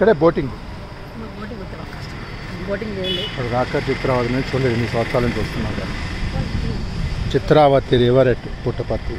ఇక్కడే బోటింగ్ మాకు బోటింగ్ వస్తే మాకు కష్టం బోటింగ్ చేయండి అది రాక చిత్రావతి నుంచి చూడలేదు ఎన్ని సంవత్సరాల నుంచి వస్తున్నాం కదా చిత్రావతి రివర్ ఎట్ పుట్టపర్తి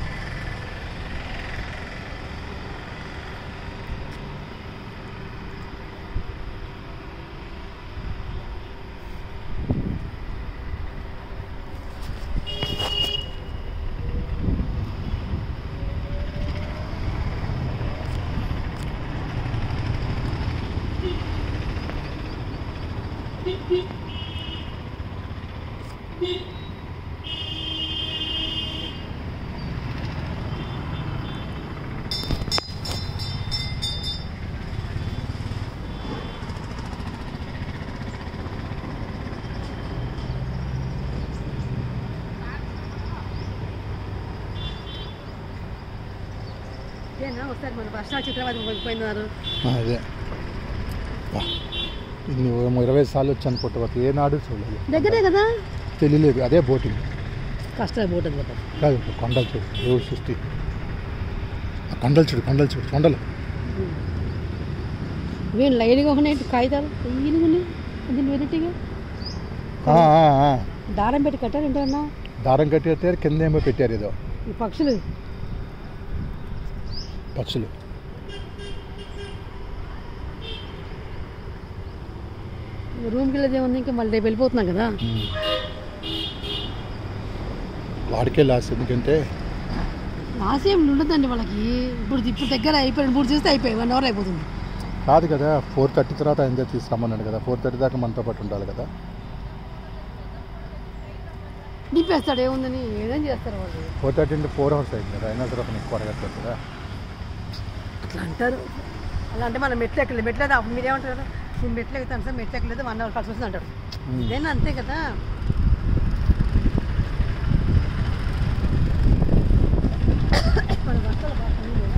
ఏనా ఒకసారి మన ఫస్ట్ చిత్రవాదం పోయినారు ఆ, అదే వా. ఇన్ని ఓ ఇరవై సార్లు వచ్చాను పుట్టపర్తి ఏనాడు చూడలేదు దగ్గరే కదా తెలియలేదు అదే బోటింగ్ కష్టం బోట్ అది పోతాం కాదు కొండలు చూడు దేవుడు సృష్టి ఆ కొండలు చూడు కొండలు చూడు కొండలు వీళ్ళు లైన్గా ఉన్నాయి కాగితాలు ఈయనగా ఉన్నాయి దీన్ని వెరైటీగా ఆ, ఆ, ఆ. దారం పెట్టి కట్టారు ఏంటన్నా దారం కట్టితే కింద ఏమో పెట్టారు ఏదో ఈ పక్షులు పక్షులు రూమ్కి వెళ్ళేది ఏముంది ఇంకా మళ్ళీ రేపు వెళ్ళిపోతున్నాం కదా ఉమ్. వాడికే లాస్ ఎందుకంటే ఆశయం ఉండదండి వాళ్ళకి ఇప్పుడు ఇప్పుడు దగ్గర అయిపోయింది ఇప్పుడు చూస్తే అయిపోయి వన్ అవర్ అయిపోతుంది కాదు కదా ఫోర్ థర్టీ తర్వాత ఆయన తీసుకురమ్మన్నాడు కదా ఫోర్ థర్టీ దాకా మనతో పాటు ఉండాలి కదా నింపేస్తాడు ఏముందని ఏదైనా చేస్తారు వాళ్ళు ఫోర్ థర్టీ అంటే ఫోర్ అవర్స్ అయింది కదా అయినా తర్వాత నీకు అడగట్లేదు కదా అట్లా అంటారు అలా అంటే మనం మెట్లు ఎక్కలేదు మెట్లు అయితే అప్పుడు మీరేమంటారు కదా నేను మెట్లు ఎక్కుతాను సార్ మెట్లు ఎక్కలేదు వన్ అవర్ కలిసి వస్తుంది అంటారు ఉమ్. ఇదైనా అంతే కదా మన వర్షాలు బాగా పడింది కదా.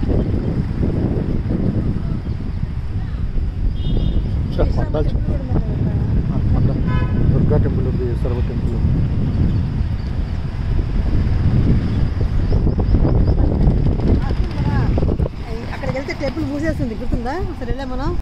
సార్ కొండలు చూ- ఆ, కొండ దుర్గా టెంపుల్ ఉంది సర్వ టెంపుల్ ఉంది అక్కడికి వెళ్తే టెంపుల్ మూసేస్తుంది గుర్తుందా సరేలే మనం